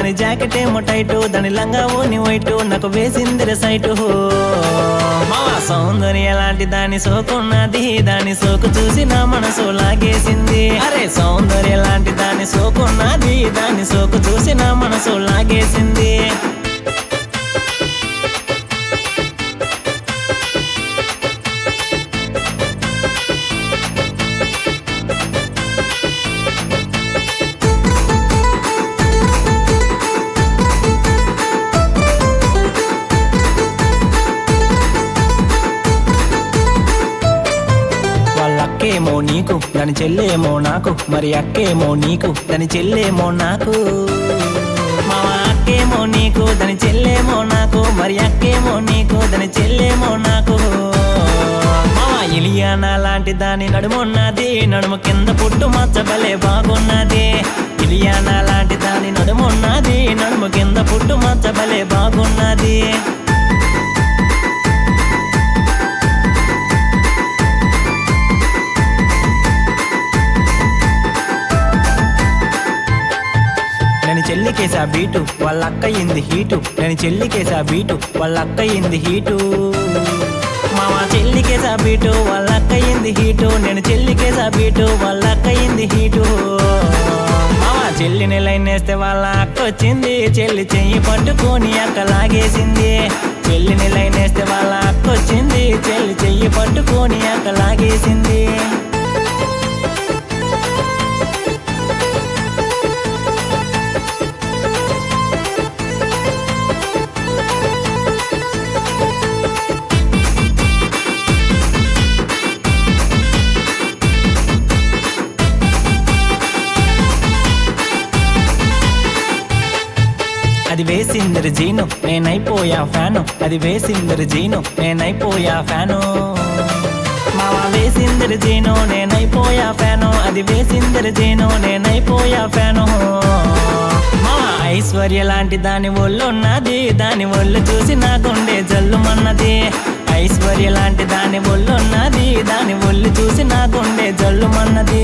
దాని జాకెట్ ఏమో టైటు దాని లంగా ఓని వైటు నాకు వేసిందిర సైటు మా సౌందర్య లాంటి దాని సోకున్నది దాని సోకు చూసి నా మనసు లాగేసింది అరే సౌందర్య లాంటి దాని సోకున్నది దాని సోకు చూసి నా మనసు లాగేసింది వాళ్ళ అక్కేమో నీకు దాని చెల్లేమో నాకు మరి అక్కేమో నీకు దాని చెల్లేమో నాకు మామ అక్కేమో నీకు దాని చెల్లేమో నాకు మరి అక్కేమో నీకు దాని చెల్లేమో నాకు మామ ఇలియానా లాంటి దాని నడుమున్నది నడుము కింద పుట్టు మచ్చబలే బాగున్నది ఇలియానా లాంటి దాని నడుమున్నది నడుము కింద పుట్టు మచ్చబలే బాగున్నది నేను చెల్లికేసా బీటు వాళ్ళ అక్క ఇంది హీటు నేను చెల్లికేసా బీటు వాళ్ళ అక్క ఇంది హీటు మామ చెల్లికేసా బీటు వాళ్ళ అక్క ఇంది హీటు నేను చెల్లికేసా బీటు వాళ్ళ అక్క ఇంది హీటు మామ చెల్లిని లైన్ వేస్తే వాళ్ళ అక్క వచ్చింది చెల్లి చెయ్యి పట్టుకొని అక్క లాగేసింది చెల్లిని లైన్ వేస్తే వాళ్ళ అక్క వచ్చింది చెల్లి చెయ్యి పట్టుకొని అక్క లాగేసింది అది వేసిందరు జీను నేనైపోయా ఫ్యాను అది వేసిందరు జీను నేనైపోయా ఫ్యాను మావా వేసిందరు జీను నేనైపోయా ఫ్యాను అది వేసిందరు జీను నేనైపోయా ఫ్యాను మావా ఐశ్వర్య లాంటి దాని ఒళ్ళు ఉన్నది దాని ఒళ్ళు చూసి నా గుండె జల్లుమన్నది ఐశ్వర్య లాంటి దాని ఒళ్ళు ఉన్నది దాని ఒళ్ళు చూసి నా గుండె జల్లుమన్నది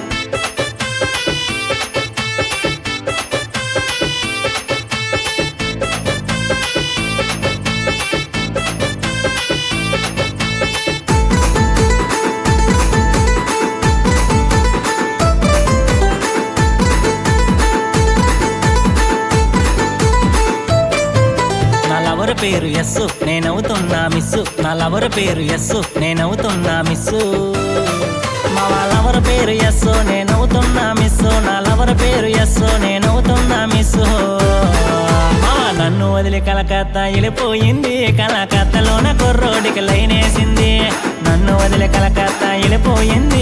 నా లవర్ పేరు ఎస్సు నేనవుతున్నా మిస్సు నా లవర్ పేరు ఎస్సు నేనవుతున్నా మిస్సు మా లవర్ పేరు ఎస్సు నేనవుతున్నా మిస్సు నా లవర్ పేరు ఎస్సు నేనవుతున్నా మిస్సు మా నన్ను వదిలి కలకత్తా వెళ్ళిపోయింది కలకత్తలోన కుర్రోడికి లైన్ వేసింది నన్ను వదిలి కలకత్తా వెళ్ళిపోయింది